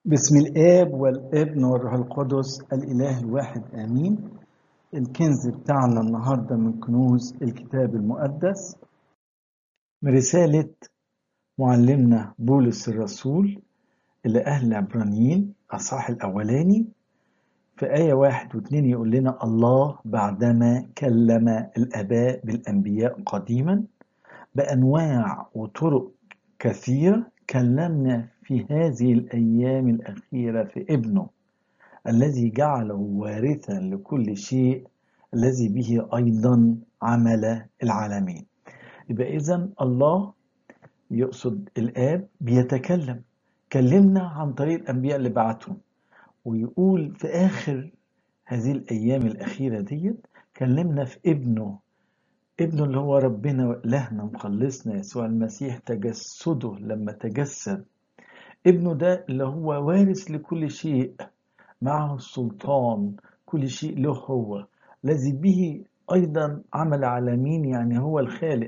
بسم الآب والابن والروح القدس الإله الواحد آمين الكنز بتاعنا النهاردة من كنوز الكتاب المقدس من رسالة معلمنا بولس الرسول إلى أهل العبرانيين أصحاح الأولاني في آية واحد واثنين يقول لنا الله بعدما كلم الآباء بالأنبياء قديما بأنواع وطرق كثيرة كلمنا في هذه الأيام الأخيرة في ابنه الذي جعله وارثا لكل شيء الذي به أيضا عمل العالمين يبقى إذا الله يقصد الآب بيتكلم كلمنا عن طريق الأنبياء اللي بعتهم ويقول في آخر هذه الأيام الأخيرة ديت كلمنا في ابنه ابنه اللي هو ربنا وإلهنا مخلصنا يسوع المسيح تجسده لما تجسد ابنه ده اللي هو وارث لكل شيء معه السلطان كل شيء له هو الذي به أيضا عمل عالمين يعني هو الخالق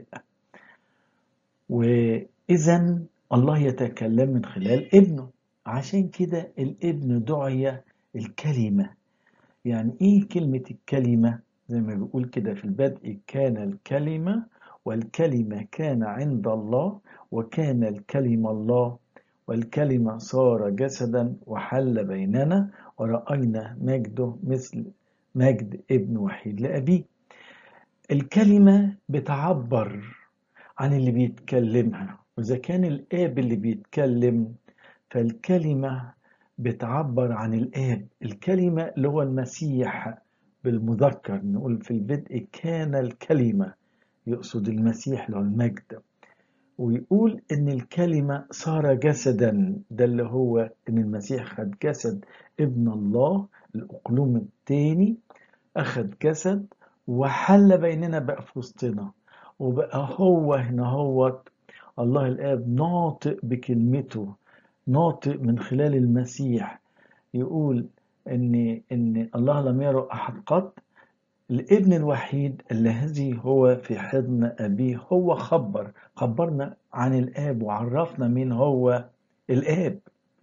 وإذا الله يتكلم من خلال ابنه عشان كده الابن دعي الكلمة يعني ايه كلمة الكلمة زي ما بيقول كده في البدء كان الكلمة والكلمة كان عند الله وكان الكلمة الله والكلمة صار جسدا وحل بيننا ورأينا مجده مثل مجد ابن وحيد لأبيه الكلمة بتعبر عن اللي بيتكلمها وإذا كان الآب اللي بيتكلم فالكلمة بتعبر عن الآب الكلمة اللي هو المسيح بالمذكر نقول في البدء كان الكلمة يقصد المسيح اللي هو المجد ويقول ان الكلمة صار جسدا ده اللي هو ان المسيح خد جسد ابن الله الاقلوم التاني اخد جسد وحل بيننا بقى في وسطنا وبقى هو هنا هو الله الاب ناطق بكلمته ناطق من خلال المسيح يقول ان ان الله لم يرى احد قط الابن الوحيد الذي هو في حضن أبيه هو خبر خبرنا عن الآب وعرفنا مين هو الآب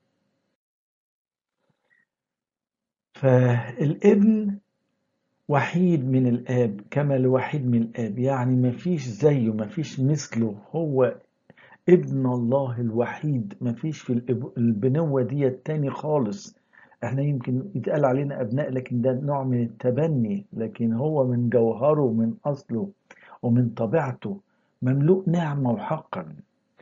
فالابن وحيد من الآب كما الوحيد من الآب يعني ما فيش زيه ما فيش مثله هو ابن الله الوحيد ما فيش في البنوة دي التاني خالص احنا يمكن يتقال علينا ابناء لكن ده نوع من التبني لكن هو من جوهره ومن اصله ومن طبيعته مملوء نعمه وحقا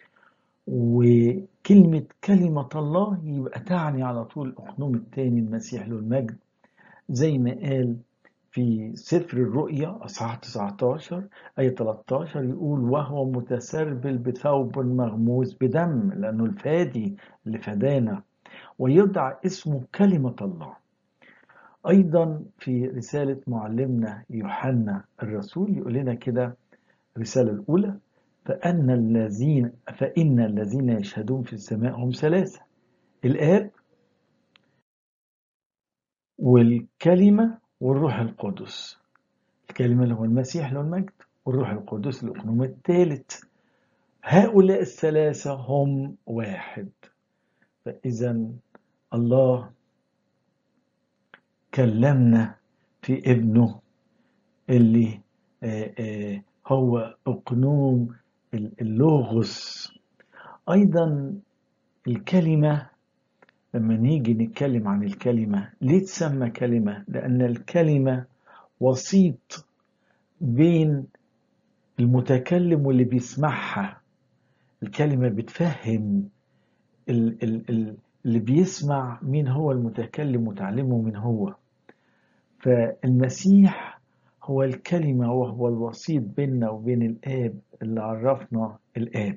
وكلمة كلمة الله يبقى تعني على طول الأقنوم الثاني المسيح له المجد زي ما قال في سفر الرؤيا أصحاح 19 آية 13 يقول وهو متسربل بثوب مغموس بدم لأنه الفادي اللي فدانا ويدعى اسمه كلمة الله أيضا في رسالة معلمنا يوحنا الرسول يقول لنا كده الرسالة الأولى فأن الذين فإن الذين يشهدون في السماء هم ثلاثة الآب والكلمة والروح القدس الكلمة اللي هو المسيح اللي هو المجد والروح القدس الأقنوم الثالث هؤلاء الثلاثة هم واحد فإذا الله كلمنا في ابنه اللي آآ آآ هو أقنوم اللوغوس أيضا الكلمة لما نيجي نتكلم عن الكلمة ليه تسمى كلمة؟ لأن الكلمة وسيط بين المتكلم واللي بيسمعها الكلمة بتفهم ال ال ال اللي بيسمع مين هو المتكلم وتعلمه من هو فالمسيح هو الكلمة وهو الوسيط بيننا وبين الآب اللي عرفنا الآب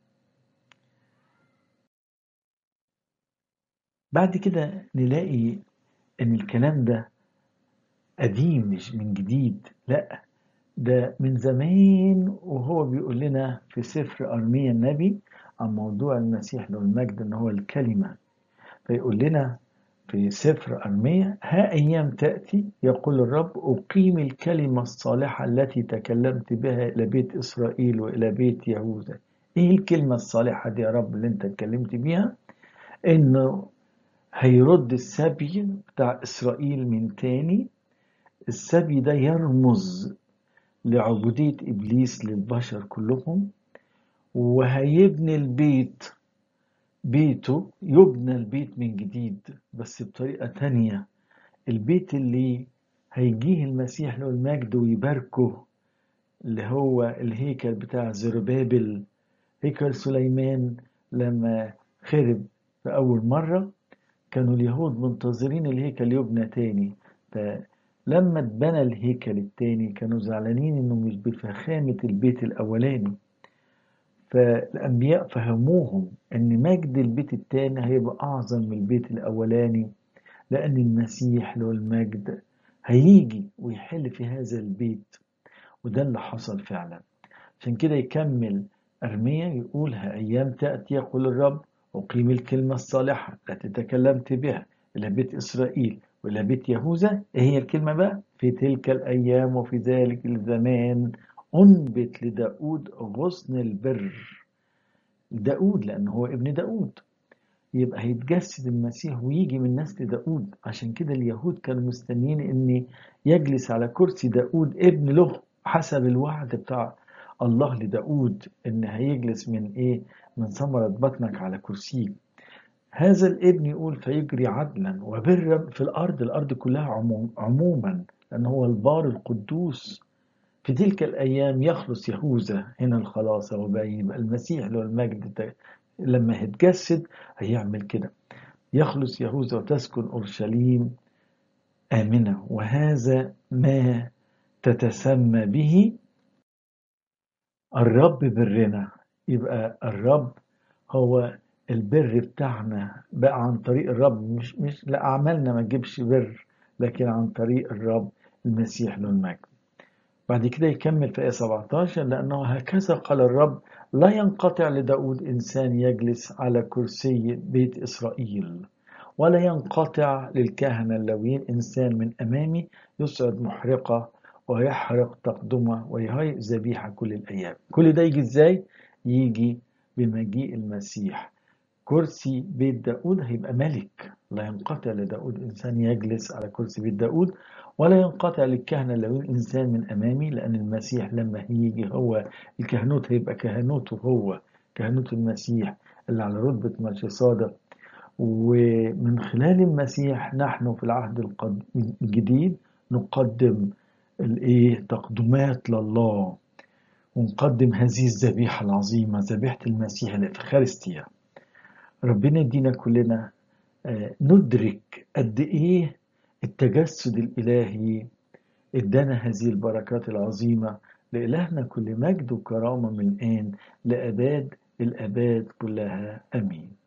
بعد كده نلاقي ان الكلام ده قديم مش من جديد لا ده من زمان وهو بيقول لنا في سفر أرميا النبي عن موضوع المسيح له المجد ان هو الكلمة فيقول لنا في سفر أرميا ها أيام تأتي يقول الرب أقيم الكلمة الصالحة التي تكلمت بها إلى بيت إسرائيل وإلى بيت يهوذا إيه الكلمة الصالحة دي يا رب اللي أنت اتكلمت بيها إنه هيرد السبي بتاع إسرائيل من تاني السبي ده يرمز لعبودية إبليس للبشر كلهم وهيبني البيت بيته يبنى البيت من جديد بس بطريقة تانية البيت اللي هيجيه المسيح له المجد ويباركه اللي هو الهيكل بتاع زربابل هيكل سليمان لما خرب في أول مرة كانوا اليهود منتظرين الهيكل يبنى تاني فلما اتبنى الهيكل التاني كانوا زعلانين انه مش بفخامة البيت الأولاني فالأنبياء فهموهم أن مجد البيت التاني هيبقى أعظم من البيت الأولاني لأن المسيح له المجد هيجي ويحل في هذا البيت وده اللي حصل فعلا عشان كده يكمل أرميا يقول ها أيام تأتي يقول الرب أقيم الكلمة الصالحة التي تكلمت بها إلى بيت إسرائيل وإلى بيت يهوذا إيه هي الكلمة بقى في تلك الأيام وفي ذلك الزمان أنبت لداود غصن البر داود لأنه هو ابن داود يبقى هيتجسد المسيح ويجي من نسل داود عشان كده اليهود كانوا مستنيين ان يجلس على كرسي داود ابن له حسب الوعد بتاع الله لداود ان هيجلس من ايه من ثمرة بطنك على كرسيه هذا الابن يقول فيجري عدلا وبرا في الارض الارض كلها عموم عموما لان هو البار القدوس في تلك الايام يخلص يهوذا هنا الخلاص وبقى يبقى المسيح له المجد لما هيتجسد هيعمل كده يخلص يهوذا وتسكن اورشليم امنه وهذا ما تتسمى به الرب برنا يبقى الرب هو البر بتاعنا بقى عن طريق الرب مش مش لا اعمالنا ما تجيبش بر لكن عن طريق الرب المسيح له المجد بعد كده يكمل في آية 17 لأنه هكذا قال الرب لا ينقطع لداود إنسان يجلس على كرسي بيت إسرائيل ولا ينقطع للكهنة اللويين إنسان من أمامي يصعد محرقة ويحرق تقدمة ويهيئ ذبيحة كل الأيام كل ده يجي إزاي؟ يجي بمجيء المسيح كرسي بيت داود هيبقى ملك لا ينقطع لداود إنسان يجلس على كرسي بيت داود ولا ينقطع للكهنة لو إنسان من أمامي لأن المسيح لما هيجي هو الكهنوت هيبقى كهنوته هو كهنوت المسيح اللي على رتبة ماشي صادق ومن خلال المسيح نحن في العهد الجديد نقدم الايه تقدمات لله ونقدم هذه الذبيحة العظيمة ذبيحة المسيح الإفخارستيا ربنا يدينا كلنا ندرك قد إيه التجسد الإلهي ادانا هذه البركات العظيمة لإلهنا كل مجد وكرامة من الآن لأباد الأباد كلها أمين